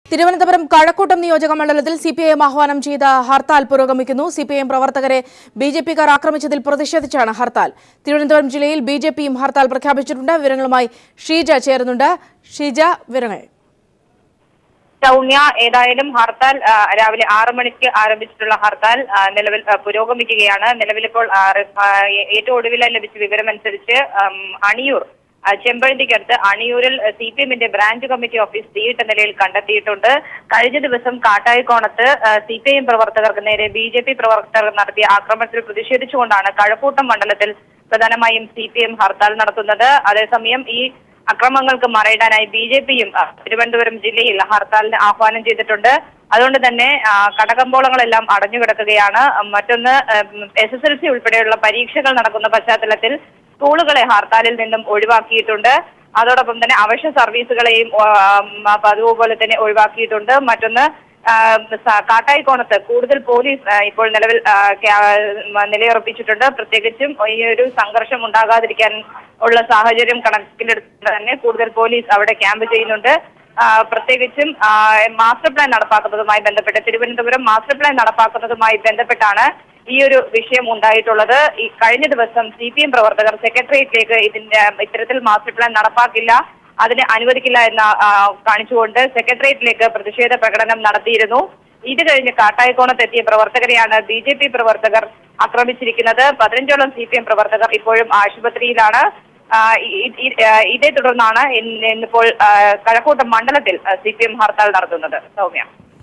തിരുവനന്തപുരം കഴക്കൂട്ടം നിയോജക മണ്ഡലത്തിൽ C P I M ആഹ്വാനം ചെയ്ത ഹർത്താൽ പുരോഗമിക്കുന്നു സി പി ഐ എം പ്രവർത്തകരെ ബി ജെ പിക്കാർ ആക്രമിച്ചതിൽ പ്രതിഷേധിച്ചാണ് ഹർത്താൽ തിരുവനന്തപുരം ജില്ലയിൽ ബി ജെ പിയും ഹർത്താൽ പ്രഖ്യാപിച്ചിട്ടുണ്ട് വിവരങ്ങളുമായി ഷീജ ചേരുന്നുണ്ട് ഷീജ വിവരങ്ങൾ സൗമ്യ ഏതായാലും ഹർത്താൽ ആ, രാവിലെ ആറ് മണിക്ക് ആരംഭിച്ചിട്ടുള്ള ഹർത്താൽ ആ, നിലവിൽ ആ, പുരോഗമിക്കുകയാണ് നിലവിലിപ്പോൾ ആ, റി- ആ, ഏ- ഏറ്റവും ഒടുവിൽ ലഭിച്ച വിവരമനുസരിച്ച് ഉം, അണിയൂർ ആ, ചെമ്പഴന്തിക്കടുത്ത് അണിയൂരിൽ സി പി എമ്മിന്റെ ബ്രാഞ്ച് കമ്മിറ്റി ഓഫീസ് തീയിട്ട നിലയിൽ കണ്ടെത്തിയിട്ടുണ്ട് കഴിഞ്ഞ ദിവസം കാട്ടായിക്കോണത്ത് സി പി ഐ എം പ്രവർത്തകർക്ക് നേരെ ബി ജെ പി പ്രവർത്തകർ നടത്തിയ ആക്രമണത്തിൽ പ്രതിഷേധിച്ചുകൊണ്ടാണ് കഴക്കൂട്ടം മണ്ഡലത്തിൽ പ്രധാനമായും സി പി എം ഹർത്താൽ നടത്തുന്നത് അതേസമയം ഈ അക്രമങ്ങൾക്ക് മറയിടാനായി ബി ജെ പിയും തിരുവനന്തപുരം ജില്ലയിൽ ഹർത്താലിന് ആഹ്വാനം ചെയ്തിട്ടുണ്ട് അതുകൊണ്ട് തന്നെ ആ, കടകമ്പോളങ്ങളെല്ലാം അടഞ്ഞുകിടക്കുകയാണ് മറ്റൊന്ന് എസ് എസ് എൽ സി ഉൾപ്പെടെയുള്ള പരീക്ഷകൾ നടക്കുന്ന പശ്ചാത്തലത്തിൽ സ്കൂളുകളെ ഹർത്താലിൽ നിന്നും ഒഴിവാക്കിയിട്ടുണ്ട് അതോടൊപ്പം തന്നെ അവശ്യ സർവീസുകളെയും ആ, ഉം, പതിവ് പോലെ തന്നെ ഒഴിവാക്കിയിട്ടുണ്ട് മറ്റൊന്ന് ആ, സ- കാട്ടായിക്കോണത്ത് കൂടുതൽ പോലീസ് ആ, ഇപ്പോൾ നിലവിൽ ആ, ക്യാ- ഉം, നിലയുറപ്പിച്ചിട്ടുണ്ട് പ്രത്യേകിച്ചും ഈ ഒരു സംഘർഷം ഉണ്ടാകാതിരിക്കാൻ ഉള്ള സാഹചര്യം കണക്കിലെടുത്ത് തന്നെ കൂടുതൽ പോലീസ് അവിടെ ക്യാമ്പ് ചെയ്യുന്നുണ്ട് ആ, പ്രത്യേകിച്ചും ആ, മാസ്റ്റർ പ്ലാൻ നടപ്പാക്കുന്നതുമായി ബന്ധപ്പെട്ട് തിരുവനന്തപുരം മാസ്റ്റർ പ്ലാൻ നടപ്പാക്കുന്നതുമായി ബന്ധപ്പെട്ടാണ് ഈ ഒരു വിഷയം ഉണ്ടായിട്ടുള്ളത് ഈ കഴിഞ്ഞ ദിവസം സി പി എം പ്രവർത്തകർ സെക്രട്ടേറിയറ്റിലേക്ക് ഇതിന്റെ ഇത്തരത്തിൽ മാസ്റ്റർ പ്ലാൻ നടപ്പാക്കില്ല അതിനെ അനുവദിക്കില്ല എന്ന് ആ, കാണിച്ചുകൊണ്ട് സെക്രട്ടേറിയറ്റിലേക്ക് പ്രതിഷേധ പ്രകടനം നടത്തിയിരുന്നു ഇത് കഴിഞ്ഞ് കാട്ടായിക്കോണത്ത് എത്തിയ പ്രവർത്തകരെയാണ് ബി ജെ പി പ്രവർത്തകർ ആക്രമിച്ചിരിക്കുന്നത് പതിനഞ്ചോളം സി പി എം പ്രവർത്തകർ ഇപ്പോഴും ആശുപത്രിയിലാണ് ആ, ഇ- ഇ- ആ, ഇതേ തുടർന്നാണ് ഇന്ന് ഇന്നിപ്പോൾ ആ, കഴക്കൂട്ടം മണ്ഡലത്തിൽ സി പി എം ഹർത്താൽ നടത്തുന്നത് സൗമ്യ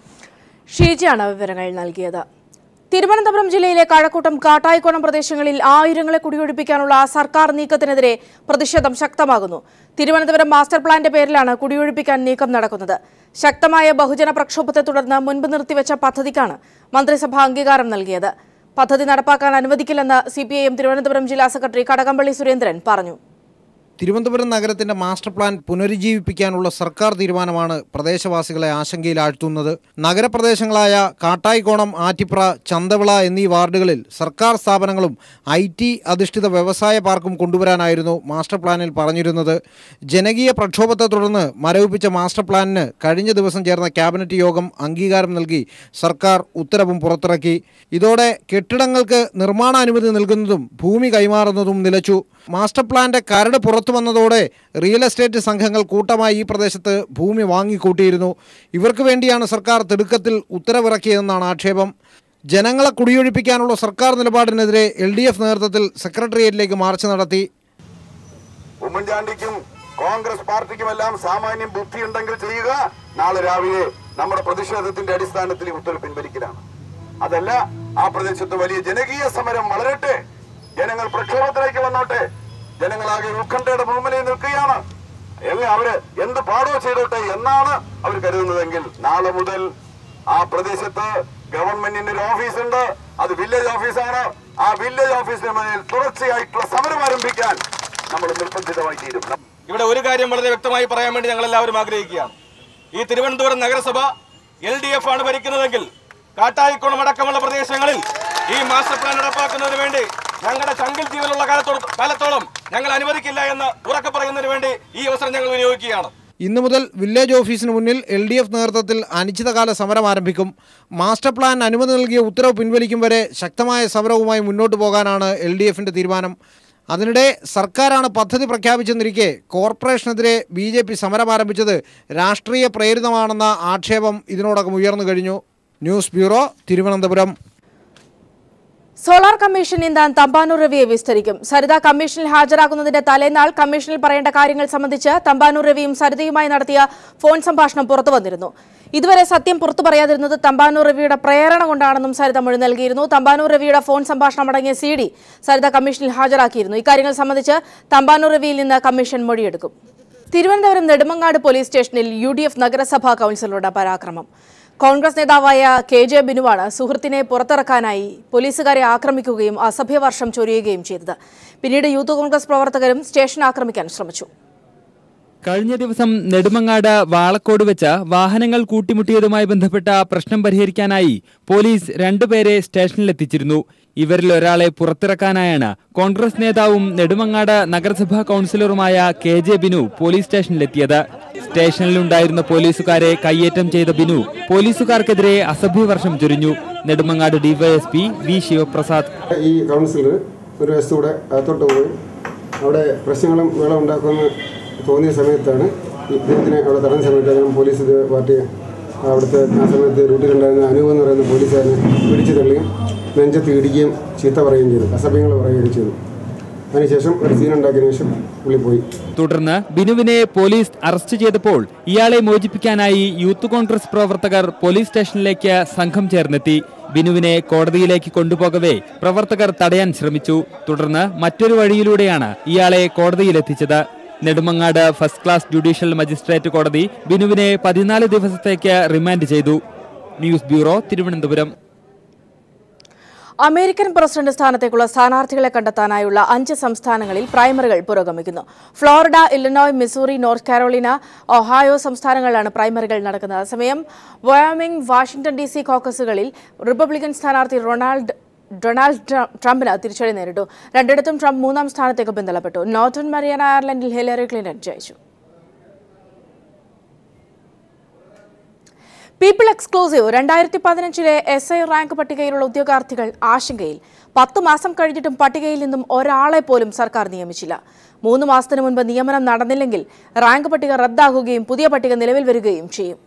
ഷീജയാണ് വിവരങ്ങൾ നൽകിയത് തിരുവനന്തപുരം ജില്ലയിലെ കഴക്കൂട്ടം കാട്ടായിക്കോണം പ്രദേശങ്ങളിൽ ആയിരങ്ങളെ കുടിയൊഴിപ്പിക്കാനുള്ള സർക്കാർ നീക്കത്തിനെതിരെ പ്രതിഷേധം ശക്തമാകുന്നു തിരുവനന്തപുരം മാസ്റ്റർ പ്ലാന്റെ പേരിലാണ് കുടിയൊഴിപ്പിക്കാൻ നീക്കം നടക്കുന്നത് ശക്തമായ ബഹുജന പ്രക്ഷോഭത്തെ തുടർന്ന് മുൻപ് നിർത്തിവെച്ച പദ്ധതിക്കാണ് മന്ത്രിസഭ അംഗീകാരം നൽകിയത് പദ്ധതി നടപ്പാക്കാൻ അനുവദിക്കില്ലെന്ന് സി തിരുവനന്തപുരം ജില്ലാ സെക്രട്ടറി കടകംപള്ളി സുരേന്ദ്രൻ പറഞ്ഞു തിരുവനന്തപുരം നഗരത്തിന്റെ മാസ്റ്റർ പ്ലാൻ പുനരുജ്ജീവിപ്പിക്കാനുള്ള സർക്കാർ തീരുമാനമാണ് പ്രദേശവാസികളെ ആശങ്കയിലാഴ്ത്തുന്നത് നഗരപ്രദേശങ്ങളായ കാട്ടായിക്കോണം ആറ്റിപ്ര ചന്തവിള എന്നീ വാർഡുകളിൽ സർക്കാർ സ്ഥാപനങ്ങളും ഐ ടി അധിഷ്ഠിത വ്യവസായ പാർക്കും കൊണ്ടുവരാനായിരുന്നു മാസ്റ്റർ പ്ലാനിൽ പറഞ്ഞിരുന്നത് ജനകീയ പ്രക്ഷോഭത്തെ തുടർന്ന് മരവിപ്പിച്ച മാസ്റ്റർ പ്ലാനിന് കഴിഞ്ഞ ദിവസം ചേർന്ന ക്യാബിനറ്റ് യോഗം അംഗീകാരം നൽകി സർക്കാർ ഉത്തരവും പുറത്തിറക്കി ഇതോടെ കെട്ടിടങ്ങൾക്ക് നിർമ്മാണാനുമതി നൽകുന്നതും ഭൂമി കൈമാറുന്നതും നിലച്ചു മാസ്റ്റർ പ്ലാന്റെ കരട് പുറത്തു വന്നതോടെ റിയൽ എസ്റ്റേറ്റ് സംഘങ്ങൾ കൂട്ടമായി ഈ പ്രദേശത്ത് ഭൂമി വാങ്ങിക്കൂട്ടിയിരുന്നു ഇവർക്ക് വേണ്ടിയാണ് സർക്കാർ തിടുക്കത്തിൽ ഉത്തരവിറക്കിയതെന്നാണ് ആക്ഷേപം ജനങ്ങളെ കുടിയൊഴിപ്പിക്കാനുള്ള സർക്കാർ നിലപാടിനെതിരെ എൽ ഡി എഫ് നേതൃത്വത്തിൽ സെക്രട്ടേറിയറ്റിലേക്ക് മാർച്ച് നടത്തി ഉമ്മൻചാണ്ടിക്കും കോൺഗ്രസ് പാർട്ടിക്കുമെല്ലാം സാമാന്യം ബുദ്ധിയുണ്ടെങ്കിൽ ചെയ്യുക നാളെ രാവിലെ നമ്മുടെ പ്രതിഷേധത്തിന്റെ അടിസ്ഥാനത്തിൽ ഈ ഉത്തരവ് പിൻവലിക്കലാണ് അതല്ല ആ പ്രദേശത്ത് വലിയ ജനകീയ സമരം വളരട്ടെ ജനങ്ങൾ പ്രക്ഷോഭത്തിലേക്ക് വന്നോട്ടെ ജനങ്ങളാകെ ഉത്കണ്ഠയുടെ മുമ്പിൽ നിൽക്കുകയാണ് എങ്ങ അവര് എന്ത് പാടോ ചെയ്തോട്ടെ എന്നാണ് അവർ കരുതുന്നതെങ്കിൽ നാളെ മുതൽ ആ പ്രദേശത്ത് ഗവൺമെന്റിന്റെ ഒരു ഓഫീസുണ്ട് അത് വില്ലേജ് ഓഫീസാണ് ആ വില്ലേജ് ഓഫീസിന് മുന്നിൽ തുടർച്ചയായിട്ടുള്ള സമരം ആരംഭിക്കാൻ നമ്മൾ നിർബന്ധിതമായി തീരും ഇവിടെ ഒരു കാര്യം വളരെ വ്യക്തമായി പറയാൻ വേണ്ടി ഞങ്ങൾ എല്ലാവരും ആഗ്രഹിക്കുകയാണ് ഈ തിരുവനന്തപുരം നഗരസഭ എൽ ഡി എഫ് ആണ് ഭരിക്കുന്നതെങ്കിൽ കാട്ടായിക്കുളം അടക്കമുള്ള പ്രദേശങ്ങളിൽ ഈ മാസ്റ്റർ പ്ലാൻ നടപ്പാക്കുന്നതിന് വേണ്ടി ഞങ്ങളുടെ ചങ്കിൽ ജീവനുള്ള കാലത്തോളം കാലത്തോളം ഞങ്ങൾ അനുവദിക്കില്ല എന്ന് ഉറക്കെ പറയുന്നതിന് വേണ്ടി ഈ അവസരം ഞങ്ങൾ വിനിയോഗിക്കുകയാണ് ഇന്നു മുതൽ വില്ലേജ് ഓഫീസിന് മുന്നിൽ എൽ ഡി എഫ് നേതൃത്വത്തിൽ അനിശ്ചിതകാല സമരം ആരംഭിക്കും മാസ്റ്റർ പ്ലാൻ അനുമതി നൽകിയ ഉത്തരവ് പിൻവലിക്കും വരെ ശക്തമായ സമരവുമായി മുന്നോട്ട് പോകാനാണ് എൽ ഡി എഫിൻ്റെ തീരുമാനം അതിനിടെ സർക്കാരാണ് പദ്ധതി പ്രഖ്യാപിച്ചെന്നിരിക്കെ കോർപ്പറേഷനെതിരെ ബി ജെ പി സമരം ആരംഭിച്ചത് രാഷ്ട്രീയ പ്രേരിതമാണെന്ന ആക്ഷേപം ഇതിനോടകം ഉയർന്നു കഴിഞ്ഞു news bureau Thiruvananthapuram solar commission ഇന്ന് തമ്പാനൂർ രവിയെ വിസ്തരിക്കും സരിത കമ്മീഷനിൽ ഹാജരാകുന്നതിന്റെ തലേനാൾ കമ്മീഷനിൽ പറയേണ്ട കാര്യങ്ങൾ സംബന്ധിച്ച് തമ്പാനൂർ രവിയും സരിതയുമായി നടത്തിയ ഫോൺ സംഭാഷണം പുറത്തു വന്നിരുന്നു ഇതുവരെ സത്യം പുറത്തു പറയാതിരുന്നത് തമ്പാനൂർ രവിയുടെ പ്രേരണ കൊണ്ടാണെന്നും സരിത മൊഴി നൽകിയിരുന്നു തമ്പാനൂർ രവിയുടെ ഫോൺ സംഭാഷണം അടങ്ങിയ സി ഡി സരിത കമ്മീഷനിൽ ഹാജരാക്കിയിരുന്നു ഇക്കാര്യങ്ങൾ സംബന്ധിച്ച് തമ്പാനൂർ രവിയിൽ നിന്ന് കമ്മീഷൻ മൊഴിയെടുക്കും തിരുവനന്തപുരം നെടുമങ്ങാട് പോലീസ് സ്റ്റേഷനിൽ യു ഡി എഫ് നഗരസഭാ കൌൺസിലറുടെ പരാക്രമം കോൺഗ്രസ് നേതാവായ കെ ജെ ബിനുവാണ് സുഹൃത്തിനെ പുറത്തിറക്കാനായി പോലീസുകാരെ ആക്രമിക്കുകയും അസഭ്യവർഷം ചൊരിയുകയും ചെയ്തത് പിന്നീട് യൂത്ത് കോൺഗ്രസ് പ്രവർത്തകരും സ്റ്റേഷൻ ആക്രമിക്കാൻ ശ്രമിച്ചു കഴിഞ്ഞ ദിവസം നെടുമങ്ങാട് വാളക്കോട് വെച്ച് വാഹനങ്ങൾ കൂട്ടിമുട്ടിയതുമായി ബന്ധപ്പെട്ട പ്രശ്നം പരിഹരിക്കാനായി പോലീസ് രണ്ടുപേരെ സ്റ്റേഷനിലെത്തിച്ചിരുന്നു ഇവരിൽ ഒരാളെ പുറത്തിറക്കാനായാണ് കോൺഗ്രസ് നേതാവും നെടുമങ്ങാട് നഗരസഭാ കൗൺസിലറുമായ കെ ജെ ബിനു പോലീസ് സ്റ്റേഷനിലെത്തിയത് സ്റ്റേഷനിലുണ്ടായിരുന്ന പോലീസുകാരെ കയ്യേറ്റം ചെയ്ത ബിനു പോലീസുകാർക്കെതിരെ അസഭ്യവർഷം ചൊരിഞ്ഞു നെടുമങ്ങാട് ഡിവൈഎസ്പി വി ശിവപ്രസാദ് ഈ കൗൺസിലർ ഒരു വശത്തൂടെ അകത്തോട്ട് പോയി അവിടെ പ്രശ്നങ്ങളും വേളം ഉണ്ടാക്കുമെന്ന് തോന്നിയ സമയത്താണ് ഇദ്ദേഹത്തിനെ അവിടെ തടഞ്ഞ സമയത്ത് അദ്ദേഹം പോലീസ് ഇത് പാർട്ടി അവിടുത്തെ ആ സമയത്ത് ഡ്യൂട്ടിയിലുണ്ടായിരുന്ന അനൂപ് എന്ന് പറയുന്ന പോലീസുകാരനെ പിടിച്ചു തള്ളുകയും നെഞ്ചത്ത് ഇടിക്കുകയും ചീത്ത പറയുകയും ചെയ്തു അസഭ്യങ്ങൾ പറയുകയും ചെയ്തു അതിനുശേഷം ഒരു സീൻ ഉണ്ടാക്കിയതിനു ശേഷം പുള്ളി പോയി തുടർന്ന് ബിനുവിനെ പോലീസ് അറസ്റ്റ് ചെയ്തപ്പോൾ ഇയാളെ മോചിപ്പിക്കാനായി യൂത്ത് കോൺഗ്രസ് പ്രവർത്തകർ പോലീസ് സ്റ്റേഷനിലേക്ക് സംഘം ചേർന്നെത്തി ബിനുവിനെ കോടതിയിലേക്ക് കൊണ്ടുപോകവേ പ്രവർത്തകർ തടയാൻ ശ്രമിച്ചു തുടർന്ന് മറ്റൊരു വഴിയിലൂടെയാണ് ഇയാളെ കോടതിയിലെത്തിച്ചത് Nedumangad first class judicial magistrate കോടതി ബിനുവിനെ പതിനാല് ദിവസത്തേക്ക് റിമാൻഡ് ചെയ്തു news bureau Thiruvananthapuram American president സ്ഥാനത്തേക്കുള്ള സ്ഥാനാർത്ഥികളെ കണ്ടെത്താനായുള്ള അഞ്ച് സംസ്ഥാനങ്ങളിൽ പ്രൈമറികൾ പുരോഗമിക്കുന്നു Florida Illinois Missouri North Carolina Ohio സംസ്ഥാനങ്ങളിലാണ് പ്രൈമറികൾ നടക്കുന്നത് അതേസമയം വയോമിംഗ് വാഷിംഗ്ടൺ ഡി സി കോക്കസുകളിൽ റിപ്പബ്ലിക്കൻ സ്ഥാനാർത്ഥി റൊണാൾഡ് ഡൊണാൾഡ് ട്ര- ട്രംപിന് തിരിച്ചടി നേരിട്ടു രണ്ടിടത്തും ട്രംപ് മൂന്നാം സ്ഥാനത്തേക്ക് പിന്തള്ളപ്പെട്ടു നോർത്തൺ മരിയാന അയർലൻഡിൽ ഹിലറി ക്ലിന്റൺ ജയിച്ചു പീപ്പിൾ എക്സ്ക്ലൂസീവ് രണ്ടായിരത്തി പതിനഞ്ചിലെ എസ് ഐ റാങ്ക് പട്ടികയിലുള്ള ഉദ്യോഗാർത്ഥികൾ ആശങ്കയിൽ പത്ത് മാസം കഴിഞ്ഞിട്ടും പട്ടികയിൽ നിന്നും ഒരാളെ പോലും സർക്കാർ നിയമിച്ചില്ല മൂന്ന് മാസത്തിന് മുൻപ് നിയമനം നടന്നില്ലെങ്കിൽ റാങ്ക് പട്ടിക റദ്ദാക്കുകയും പുതിയ പട്ടിക നിലവിൽ വരികയും ചെയ്യും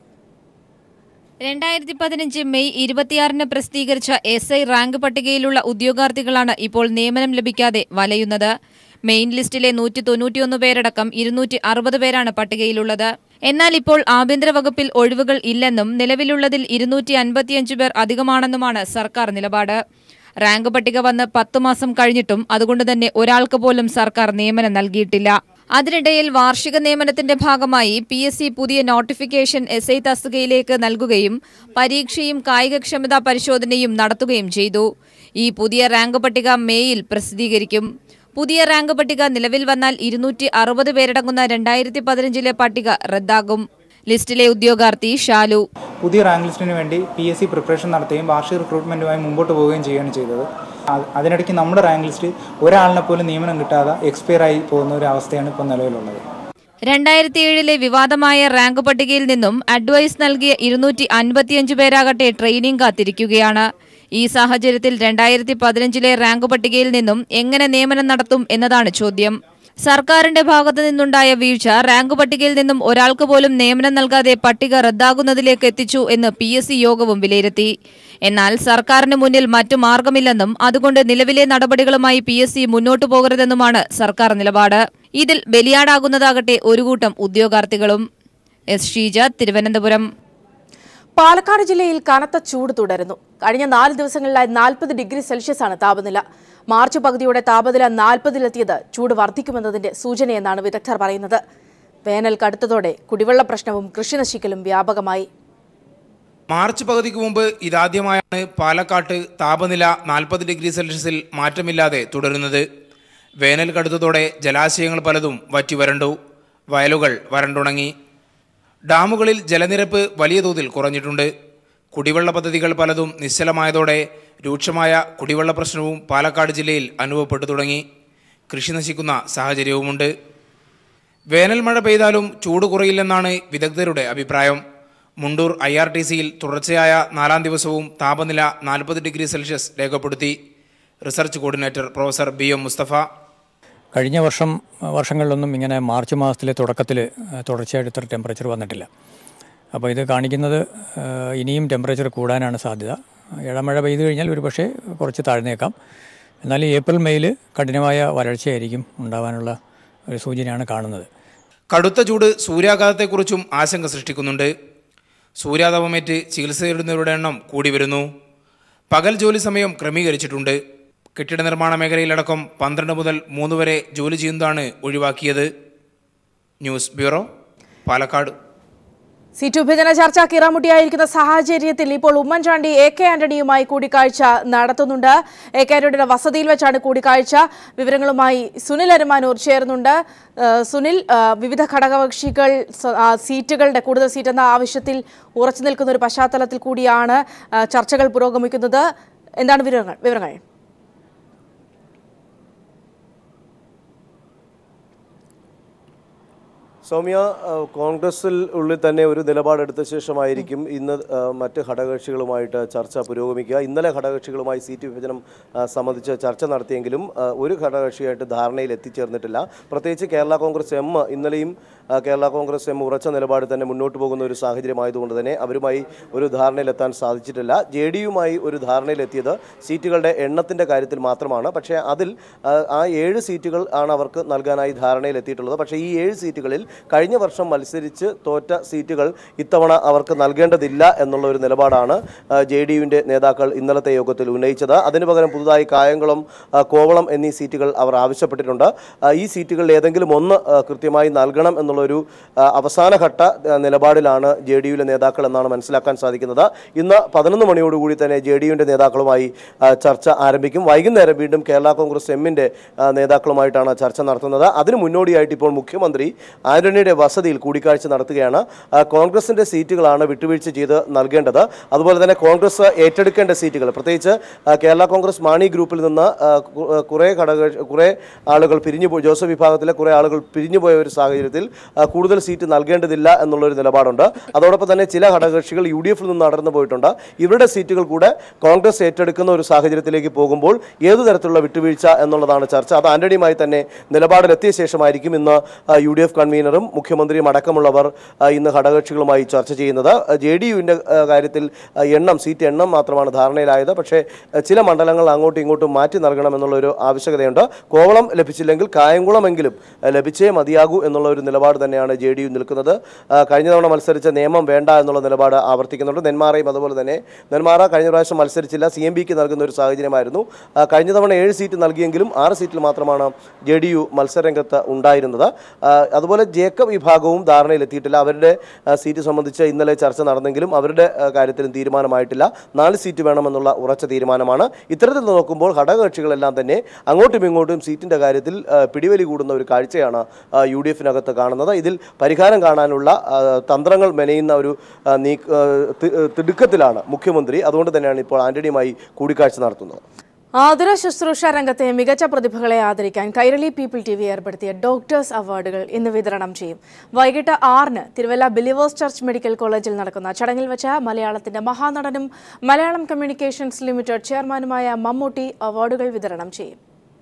രണ്ടായിരത്തി പതിനഞ്ച് മെയ് ഇരുപത്തിയാറിന് പ്രസിദ്ധീകരിച്ച എസ് ഐ റാങ്ക് പട്ടികയിലുള്ള ഉദ്യോഗാർത്ഥികളാണ് ഇപ്പോൾ നിയമനം ലഭിക്കാതെ വലയുന്നത് മെയിൻ ലിസ്റ്റിലെ നൂറ്റി തൊണ്ണൂറ്റിയൊന്ന് പേരടക്കം ഇരുന്നൂറ്റി അറുപത് പേരാണ് പട്ടികയിലുള്ളത് എന്നാൽ ഇപ്പോൾ ആഭ്യന്തര വകുപ്പിൽ ഒഴിവുകൾ ഇല്ലെന്നും നിലവിലുള്ളതിൽ ഇരുന്നൂറ്റി അൻപത്തിയഞ്ച് പേർ അധികമാണെന്നുമാണ് സർക്കാർ നിലപാട് റാങ്ക് പട്ടിക വന്ന് പത്ത് മാസം കഴിഞ്ഞിട്ടും അതുകൊണ്ട് തന്നെ ഒരാൾക്ക് പോലും സർക്കാർ നിയമനം നൽകിയിട്ടില്ല അതിനിടയിൽ വാർഷിക നിയമനത്തിന്റെ ഭാഗമായി പി എസ് സി പുതിയ നോട്ടിഫിക്കേഷൻ എസ് ഐ തസ്തികയിലേക്ക് നൽകുകയും പരീക്ഷയും കായികക്ഷമതാ പരിശോധനയും നടത്തുകയും ചെയ്തു ഈ പുതിയ റാങ്ക് പട്ടിക മേയിൽ പ്രസിദ്ധീകരിക്കും പുതിയ റാങ്ക് പട്ടിക നിലവിൽ വന്നാൽ ഇരുന്നൂറ്റി അറുപത് പേരടങ്ങുന്ന രണ്ടായിരത്തി പതിനഞ്ചിലെ പട്ടിക റദ്ദാകും ലിസ്റ്റിലെ ഉദ്യോഗാർത്ഥി ഷാലു പുതിയ റാങ്ക് ലിസ്റ്റിന് വേണ്ടി പി എസ് സി പ്രിപ്പറേഷൻ നടത്തുകയും വാർഷിക റിക്രൂട്ട്മെൻറ്റുമായി മുമ്പോട്ട് പോവുകയും ചെയ്യുകയാണ് ചെയ്തത് അത് അതിനിടയ്ക്ക് നമ്മുടെ റാങ്ക് ലിസ്റ്റ് ഒരാളിനെ പോലും നിയമനം കിട്ടാതെ എക്സ്പയർ ആയി പോകുന്ന ഒരു അവസ്ഥയാണ് ഇപ്പോൾ നിലവിലുള്ളത് രണ്ടായിരത്തി ഏഴിലെ വിവാദമായ റാങ്ക് പട്ടികയിൽ നിന്നും അഡ്വൈസ് നൽകിയ ഇരുന്നൂറ്റി അൻപത്തിയഞ്ച് പേരാകട്ടെ ട്രെയിനിംഗ് കാത്തിരിക്കുകയാണ് ഈ സാഹചര്യത്തിൽ രണ്ടായിരത്തി പതിനഞ്ചിലെ റാങ്ക് പട്ടികയിൽ നിന്നും എങ്ങനെ നിയമനം നടത്തും എന്നതാണ് ചോദ്യം സർക്കാരിന്റെ ഭാഗത്തു നിന്നുണ്ടായ വീഴ്ച റാങ്ക് പട്ടികയിൽ നിന്നും ഒരാൾക്ക് പോലും നിയമനം നൽകാതെ പട്ടിക റദ്ദാകുന്നതിലേക്ക് എത്തിച്ചു എന്ന് പി എസ് സി യോഗവും വിലയിരുത്തി എന്നാൽ സർക്കാരിന് മുന്നിൽ മറ്റു മാർഗമില്ലെന്നും അതുകൊണ്ട് നിലവിലെ നടപടികളുമായി പി എസ് സി മുന്നോട്ടു പോകരുതെന്നുമാണ് സർക്കാർ നിലപാട് ഇതിൽ ബലിയാടാകുന്നതാകട്ടെ ഒരു കൂട്ടം ഉദ്യോഗാർത്ഥികളും എസ് ഷീജ തിരുവനന്തപുരം പാലക്കാട് ജില്ലയിൽ കനത്ത ചൂട് തുടരുന്നു കഴിഞ്ഞ നാല് ദിവസങ്ങളിലായി നാൽപ്പത് ഡിഗ്രി സെൽഷ്യസ് ആണ് താപനില മാർച്ച് പകുതിയോടെ താപനില നാൽപ്പതിലെത്തിയത് ചൂട് വർദ്ധിക്കുമെന്നതിന്റെ സൂചനയെന്നാണ് വിദഗ്ധർ പറയുന്നത് വേനൽ കടുത്തതോടെ കുടിവെള്ള പ്രശ്നവും കൃഷി നശിക്കലും വ്യാപകമായി മാർച്ച് പകുതിക്ക് മുമ്പ് ഇതാദ്യമായാണ് പാലക്കാട്ട് താപനില നാൽപ്പത് ഡിഗ്രി സെൽഷ്യസിൽ മാറ്റമില്ലാതെ തുടരുന്നത് വേനൽ കടുത്തതോടെ ജലാശയങ്ങൾ പലതും വറ്റിവരണ്ടു വയലുകൾ വരണ്ടുണങ്ങി ഡാമുകളിൽ ജലനിരപ്പ് വലിയ തോതിൽ കുറഞ്ഞിട്ടുണ്ട് കുടിവെള്ള പദ്ധതികൾ പലതും നിശ്ചലമായതോടെ രൂക്ഷമായ കുടിവെള്ള പ്രശ്നവും പാലക്കാട് ജില്ലയിൽ അനുഭവപ്പെട്ടു തുടങ്ങി കൃഷി നശിക്കുന്ന സാഹചര്യവുമുണ്ട് വേനൽ മഴ പെയ്താലും ചൂട് കുറയില്ലെന്നാണ് വിദഗ്ധരുടെ അഭിപ്രായം മുണ്ടൂർ ഐ ആർ ടി സിയിൽ തുടർച്ചയായ നാലാം ദിവസവും താപനില നാൽപ്പത് ഡിഗ്രി സെൽഷ്യസ് രേഖപ്പെടുത്തി research coordinator professor B M Musthafa കഴിഞ്ഞ വർഷം വർഷങ്ങളിലൊന്നും ഇങ്ങനെ മാർച്ച് മാസത്തിലെ തുടക്കത്തിൽ തുടർച്ചയായിട്ട് ഇത്ര ടെമ്പറേച്ചർ വന്നിട്ടില്ല അപ്പോൾ ഇത് കാണിക്കുന്നത് ആ, ഇനിയും ടെമ്പറേച്ചർ കൂടാനാണ് സാധ്യത ഇടമഴ പെയ്തു കഴിഞ്ഞാൽ ഒരു പക്ഷേ കുറച്ച് താഴ്ന്നേക്കാം എന്നാൽ ഏപ്രിൽ മെയ്യിൽ കഠിനമായ വരൾച്ചയായിരിക്കും ഉണ്ടാവാനുള്ള ഒരു സൂചനയാണ് കാണുന്നത് കടുത്ത ചൂട് സൂര്യാഘാതത്തെക്കുറിച്ചും ആശങ്ക സൃഷ്ടിക്കുന്നുണ്ട് സൂര്യാതപമേറ്റ് ചികിത്സ തേടുന്നവരുടെ എണ്ണം കൂടി വരുന്നു പകൽ ജോലി സമയം ക്രമീകരിച്ചിട്ടുണ്ട് കെട്ടിട നിർമ്മാണ മേഖലയിലടക്കം പന്ത്രണ്ട് മുതൽ മൂന്ന് വരെ ജോലി ചെയ്യുന്നതാണ് ഒഴിവാക്കിയത് ന്യൂസ് ബ്യൂറോ പാലക്കാട് സീറ്റ് വിഭജന ചർച്ച കിറാമുട്ടിയായിരിക്കുന്ന സാഹചര്യത്തിൽ ഇപ്പോൾ ഉമ്മൻചാണ്ടി എ കെ ആന്റണിയുമായി കൂടിക്കാഴ്ച നടത്തുന്നുണ്ട് എ കെ ആന്റണിയുടെ വസതിയിൽ വെച്ചാണ് കൂടിക്കാഴ്ച വിവരങ്ങളുമായി സുനിൽ അരമാനൂർ ചേർന്നുണ്ട് ഏഹ് സുനിൽ ഏഹ് വിവിധ ഘടകകക്ഷികൾ സ- ആ, സീറ്റുകളുടെ കൂടുതൽ സീറ്റ് എന്ന ആവശ്യത്തിൽ ഉറച്ചു നിൽക്കുന്ന ഒരു പശ്ചാത്തലത്തിൽ കൂടിയാണ് ഏഹ് ചർച്ചകൾ പുരോഗമിക്കുന്നത് എന്താണ് വിവരങ്ങൾ വിവരങ്ങൾ സൗമ്യ ആ, കോൺഗ്രസിൽ ഉള്ളിൽ തന്നെ ഒരു നിലപാടെടുത്ത ശേഷമായിരിക്കും ഇന്ന് ആ, മറ്റ് ഘടകകക്ഷികളുമായിട്ട് ചർച്ച പുരോഗമിക്കുക ഇന്നലെ ഘടകകക്ഷികളുമായി സീറ്റ് വിഭജനം ആ, സംബന്ധിച്ച് ചർച്ച നടത്തിയെങ്കിലും ആ, ഒരു ഘടകകക്ഷിയായിട്ട് ധാരണയിൽ എത്തിച്ചേർന്നിട്ടില്ല പ്രത്യേകിച്ച് കേരള കോൺഗ്രസ് എം ഇന്നലെയും ആ, കേരള കോൺഗ്രസ് എം ഉറച്ച നിലപാട് തന്നെ മുന്നോട്ട് പോകുന്ന ഒരു സാഹചര്യമായതുകൊണ്ട് തന്നെ അവരുമായി ഒരു ധാരണയിലെത്താൻ സാധിച്ചിട്ടില്ല ജെ ഡി യുമായി ഒരു ധാരണയിലെത്തിയത് സീറ്റുകളുടെ എണ്ണത്തിൻ്റെ കാര്യത്തിൽ മാത്രമാണ് പക്ഷേ അതിൽ ആ, ആ ഏഴ് സീറ്റുകൾ ആണ് അവർക്ക് നൽകാനായി ധാരണയിലെത്തിയിട്ടുള്ളത് പക്ഷേ ഈ ഏഴ് സീറ്റുകളിൽ കഴിഞ്ഞ വർഷം മത്സരിച്ച് തോറ്റ സീറ്റുകൾ ഇത്തവണ അവർക്ക് നൽകേണ്ടതില്ല എന്നുള്ള ഒരു നിലപാടാണ് ജെ ഡി യുവിൻ്റെ നേതാക്കൾ ഇന്നലത്തെ യോഗത്തിൽ ഉന്നയിച്ചത് അതിനു പകരം പുതുതായി കായംകുളം ആ, കോവളം എന്നീ സീറ്റുകൾ അവർ ആവശ്യപ്പെട്ടിട്ടുണ്ട് ആ, ഈ സീറ്റുകളിൽ ഏതെങ്കിലും ഒന്ന് ആ, കൃത്യമായി നൽകണം എന്നുള്ളൊരു ആ, അവസാനഘട്ട ആ, നിലപാടിലാണ് ജെ ഡി യുവിലെ നേതാക്കൾ എന്നാണ് മനസ്സിലാക്കാൻ സാധിക്കുന്നത് ഇന്ന് പതിനൊന്ന് മണിയോടുകൂടി തന്നെ ജെ ഡി യുവിൻ്റെ നേതാക്കളുമായി ആ, ചർച്ച ആരംഭിക്കും വൈകുന്നേരം വീണ്ടും കേരള കോൺഗ്രസ് എമ്മിൻ്റെ നേതാക്കളുമായിട്ടാണ് ചർച്ച നടത്തുന്നത് അതിന് മുന്നോടിയായിട്ട് ഇപ്പോൾ മുഖ്യമന്ത്രി ആന്റണിയുടെ വസതിയിൽ കൂടിക്കാഴ്ച നടത്തുകയാണ് ആ, കോൺഗ്രസിൻ്റെ സീറ്റുകളാണ് വിട്ടുവീഴ്ച ചെയ്ത് നൽകേണ്ടത് അതുപോലെ തന്നെ കോൺഗ്രസ് ഏറ്റെടുക്കേണ്ട സീറ്റുകൾ പ്രത്യേകിച്ച് ആ, കേരള കോൺഗ്രസ് മാണി ഗ്രൂപ്പിൽ നിന്ന് ആ, കു- ആ, കുറേ ഘടക കുറേ ആളുകൾ പിരിഞ്ഞു പോയി ജോസഫ് വിഭാഗത്തിലെ കുറേ ആളുകൾ പിരിഞ്ഞു പോയ ഒരു സാഹചര്യത്തിൽ ആ, കൂടുതൽ സീറ്റ് നൽകേണ്ടതില്ല എന്നുള്ളൊരു നിലപാടുണ്ട് അതോടൊപ്പം തന്നെ ചില ഘടകകക്ഷികൾ യു ഡി എഫിൽ നിന്ന് നടന്നു പോയിട്ടുണ്ട് ഇവരുടെ സീറ്റുകൾ കൂടെ കോൺഗ്രസ് ഏറ്റെടുക്കുന്ന ഒരു സാഹചര്യത്തിലേക്ക് പോകുമ്പോൾ ഏതു തരത്തിലുള്ള വിട്ടുവീഴ്ച എന്നുള്ളതാണ് ചർച്ച അത് ആന്റണിയുമായി തന്നെ നിലപാടിലെത്തിയ ശേഷമായിരിക്കും ഇന്ന് യു ഡി എഫ് കൺവീനറും മുഖ്യമന്ത്രിയും അടക്കമുള്ളവർ ആ, ഇന്ന് ഘടകകക്ഷികളുമായി ചർച്ച ചെയ്യുന്നത് ജെ ഡി യുവിൻ്റെ കാര്യത്തിൽ ആ, എണ്ണം സീറ്റ് എണ്ണം മാത്രമാണ് ധാരണയിലായത് പക്ഷേ ആ, ചില മണ്ഡലങ്ങൾ അങ്ങോട്ടും ഇങ്ങോട്ടും മാറ്റി നൽകണം എന്നുള്ളൊരു ആവശ്യകതയുണ്ട് കോവളം ലഭിച്ചില്ലെങ്കിൽ കായംകുളമെങ്കിലും ആ, ലഭിച്ചേ മതിയാകൂ എന്നുള്ള ഒരു നിലപാട് തന്നെയാണ് ജെ ഡി യു നിൽക്കുന്നത് ആ, കഴിഞ്ഞ തവണ മത്സരിച്ച നിയമം വേണ്ട എന്നുള്ള നിലപാട് ആവർത്തിക്കുന്നുണ്ട് നെന്മാറയും അതുപോലെ തന്നെ നെന്മാറ കഴിഞ്ഞ പ്രാവശ്യം മത്സരിച്ചില്ല സി എം പിക്ക് നൽകുന്ന ഒരു സാഹചര്യമായിരുന്നു ആ, കഴിഞ്ഞ തവണ ഏഴ് സീറ്റ് നൽകിയെങ്കിലും ആറ് സീറ്റിൽ മാത്രമാണ് ജെ ഡി യു മത്സരരംഗത്ത് ഉണ്ടായിരുന്നത് ആ, അതുപോലെ ജേക്കബ് വിഭാഗവും ധാരണയിലെത്തിയിട്ടില്ല അവരുടെ ആ, സീറ്റ് സംബന്ധിച്ച് ഇന്നലെ ചർച്ച നടന്നെങ്കിലും അവരുടെ ആ, കാര്യത്തിലും തീരുമാനമായിട്ടില്ല നാല് സീറ്റ് വേണമെന്നുള്ള ഉറച്ച തീരുമാനമാണ് ഇത്തരത്തിൽ നോക്കുമ്പോൾ ഘടകകക്ഷികളെല്ലാം തന്നെ അങ്ങോട്ടും ഇങ്ങോട്ടും സീറ്റിന്റെ കാര്യത്തിൽ ആ, പിടിവലി കൂടുന്ന ഒരു കാഴ്ചയാണ് ആ, യു ഡി എഫിനകത്ത് കാണുന്നത് ഇതിൽ പരിഹാരം കാണാനുള്ള ആ, തന്ത്രങ്ങൾ മെനയുന്ന ഒരു ആ, നീക്ക ആ, തി- തിടുക്കത്തിലാണ് മുഖ്യമന്ത്രി അതുകൊണ്ട് തന്നെയാണ് ഇപ്പോൾ ആന്റണിയുമായി കൂടിക്കാഴ്ച നടത്തുന്നത് ആതുര ശുശ്രൂഷ രംഗത്തെ മികച്ച പ്രതിഭകളെ ആദരിക്കാൻ കൈരളി പീപ്പിൾ ടി വി ഏർപ്പെടുത്തിയ ഡോക്ടേഴ്സ് അവാർഡുകൾ ഇന്ന് വിതരണം ചെയ്യും വൈകിട്ട് ആറിന് തിരുവല്ല ബിലിവേഴ്സ് ചർച്ച് മെഡിക്കൽ കോളേജിൽ നടക്കുന്ന ചടങ്ങിൽ വെച്ച് മലയാളത്തിന്റെ മഹാനടനും മലയാളം കമ്മ്യൂണിക്കേഷൻസ് ലിമിറ്റഡ് ചെയർമാനുമായ മമ്മൂട്ടി അവാർഡുകൾ വിതരണം ചെയ്യും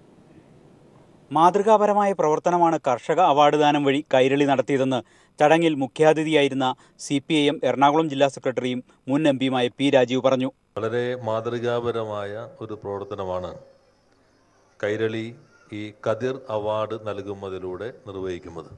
മാതൃകാപരമായ പ്രവർത്തനമാണ് കർഷക അവാർഡ് ദാനം വഴി കൈരളി നടത്തിയതെന്ന് ചടങ്ങിൽ മുഖ്യാതിഥിയായിരുന്ന C P I M Ernakulam ജില്ലാ സെക്രട്ടറിയും മുൻ എം പിയുമായ പി രാജീവ് പറഞ്ഞു വളരെ മാതൃകാപരമായ ഒരു പ്രവർത്തനമാണ് കൈരളി ഈ കതിർ അവാർഡ് നൽകുന്നതിലൂടെ നിർവഹിക്കുന്നത്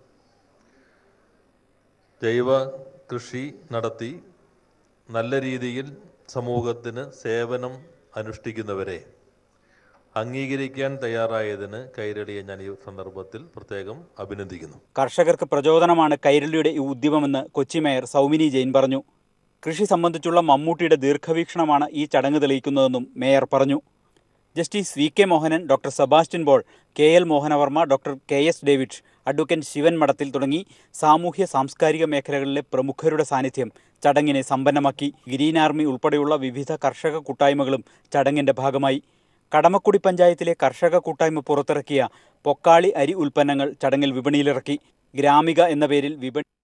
ജൈവ കൃഷി നടത്തി നല്ല രീതിയിൽ സമൂഹത്തിന് സേവനം അനുഷ്ഠിക്കുന്നവരെ അംഗീകരിക്കാൻ തയ്യാറായതിന് കൈരളിയെ ഞാൻ ഈ സന്ദർഭത്തിൽ പ്രത്യേകം അഭിനന്ദിക്കുന്നു കർഷകർക്ക് പ്രചോദനമാണ് കൈരളിയുടെ ഈ ഉദ്യമമെന്ന് കൊച്ചി മേയർ സൗമിനി ജെയിൻ പറഞ്ഞു കൃഷി സംബന്ധിച്ചുള്ള മമ്മൂട്ടിയുടെ ദീർഘവീക്ഷണമാണ് ഈ ചടങ്ങ് തെളിയിക്കുന്നതെന്നും മേയർ പറഞ്ഞു justice V K Mohanan doctor Sebastian Paul K L Mohanavarma doctor K S David advocate Sivan Madathil തുടങ്ങി സാമൂഹ്യ സാംസ്കാരിക മേഖലകളിലെ പ്രമുഖരുടെ സാന്നിധ്യം ചടങ്ങിനെ സമ്പന്നമാക്കി ഗ്രീൻ ആർമി ഉൾപ്പെടെയുള്ള വിവിധ കർഷക കൂട്ടായ്മകളും ചടങ്ങിന്റെ ഭാഗമായി കടമക്കുടി പഞ്ചായത്തിലെ കർഷക കൂട്ടായ്മ പുറത്തിറക്കിയ പൊക്കാളി അരി ഉൽപ്പന്നങ്ങൾ ചടങ്ങിൽ വിപണിയിലിറക്കി ഗ്രാമിക എന്ന പേരിൽ വിപണി